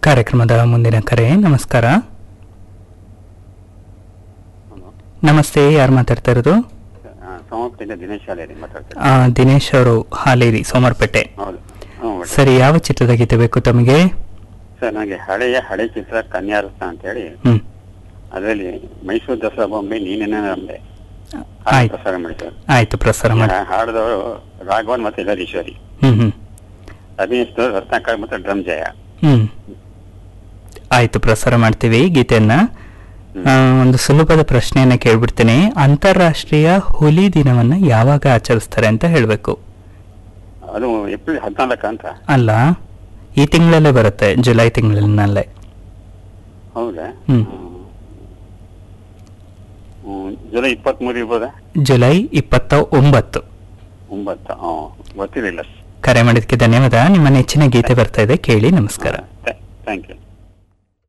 ಕಾರ್ಯಕ್ರಮದ ಮುಂದಿನ ಕರೆ ನಮಸ್ಕಾರ ನಮಸ್ತೆ ಯಾರು ಮಾತಾಡ್ತಾ ಇರೋದು ಸೋಮಪೇಟೆಯಿಂದ ದಿನೇಶ್ ಶಾಲೆ ಮಾತಾಡ್ತಾರೆ ಆ, ದಿನೇಶ್ ಅವರು ಹಾಲೇರಿ ಸೋಮವಾರಪೇಟೆ ಹೌದು ಹ್ಞೂ ಒಳ್ಳೆ. ಸರಿ ಯಾವ ಚಿತ್ರದ ಗೀತೆ ಬೇಕು ತಮಗೆ ಸರ್ ನನಗೆ ಹಳೆಯ ಹಳೆ ಚಿತ್ರ ಕನ್ಯಾರತ್ನ ಅಂತ ಹೇಳಿ ಹ್ಮ್ ಅದರಲ್ಲಿ ಮೈಸೂರು ದಸರಾ ಬೊಂಬೆ ನೀನೇನ ನಂಬೆ ಆಯ್ತು ಪ್ರಸಾರ ಮಾಡಿ ಸರ್ ಆಯ್ತು ಪ್ರಸಾರ ಮಾಡಿ ಹಾ- ಹಾಡಿದವರು ರಾಘವನ್ ಮತ್ತೆ ಲರೀಶ್ವರಿ ಹ್ಮ್ ಹ್ಮ್ ಅಭಿನಯಿಸಿದವರು ರತ್ನಾಕರ್ ಮತ್ತೆ ಡ್ರಮ್ ಜಯ ಹ್ಮ್ ಆಯ್ತು ಪ್ರಸಾರ ಮಾಡ್ತೀವಿ ಗೀತೆಯನ್ನ ಆ, ಒಂದು ಸುಲಭದ ಪ್ರಶ್ನೆಯನ್ನ ಕೇಳ್ಬಿಡ್ತೀನಿ ಅಂತಾರಾಷ್ಟ್ರೀಯ ಹುಲಿ ದಿನವನ್ನ ಯಾವಾಗ ಆಚರಿಸ್ತಾರೆ ಅಂತ ಹೇಳ್ಬೇಕು ಅದು ಏಪ್ರಿಲ್ ಹದಿನಾಲ್ಕು ಅಂತ ಅಲ್ಲ ಈ ತಿಂಗಳಲ್ಲೇ ಬರುತ್ತೆ ಜುಲೈ ತಿಂಗಳಿನಲ್ಲೇ ಹೌದಾ ಹ್ಮ್. ಹ್ಮ್. ಜುಲೈ ಇಪ್ಪತ್ಮೂರು ಇರ್ಬೋದಾ ಜುಲೈ ಇಪ್ಪತ್ತ ಒಂಬತ್ತು ಒಂಬತ್ತು ಹ್ಞೂ ಗೊತ್ತಿರಲಿಲ್ಲ ಕರೆ ಮಾಡಿದ್ದಕ್ಕೆ ಧನ್ಯವಾದ ನಿಮ್ಮ ನೆಚ್ಚಿನ ಗೀತೆ ಬರ್ತಾ ಇದೆ ಕೇಳಿ ನಮಸ್ಕಾರ ಥ್ಯಾಂಕ್ ಯು